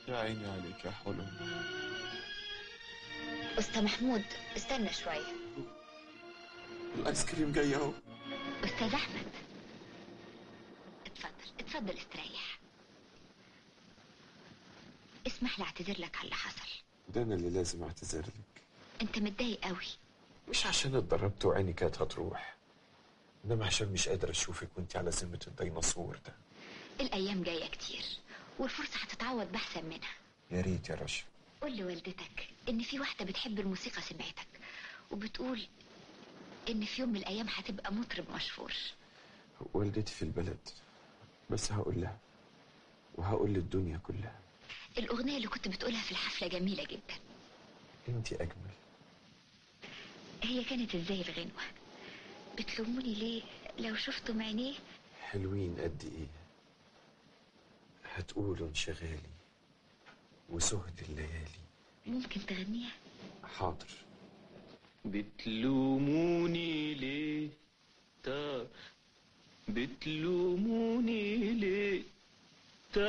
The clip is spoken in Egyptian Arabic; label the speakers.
Speaker 1: يا عيني عليك يا حلو
Speaker 2: أستاذ محمود استنى شوية
Speaker 1: الايس كريم جاي اهو
Speaker 2: أستاذ أحمد اتفضل اتفضل استريح اسمح لي اعتذر لك على اللي حصل
Speaker 1: ده انا اللي لازم اعتذر لك
Speaker 2: انت متضايق قوي
Speaker 1: مش عشان اتضربت وعيني كانت هتروح انما عشان مش قادر اشوفك وانت على ذمه الديناصور ده
Speaker 2: الايام جايه كتير والفرصه هتتعوض باحسن منها
Speaker 1: يا ريت يا رشا
Speaker 2: قول لوالدتك ان في واحده بتحب الموسيقى سمعتك وبتقول ان في يوم من الايام هتبقى مطرب مشهور
Speaker 1: والدتي في البلد بس هقول لها وهقول للدنيا كلها
Speaker 2: الاغنيه اللي كنت بتقولها في الحفله جميله جدا
Speaker 1: انت اجمل
Speaker 2: هي كانت ازاي الغنوه بتلوموني ليه لو شفتم عينيه
Speaker 1: حلوين قد ايه هتقولوا انشغالي وسهد الليالي
Speaker 2: ممكن تغنيها
Speaker 1: حاضر
Speaker 3: بتلوموني ليه طب بتلوموني ليه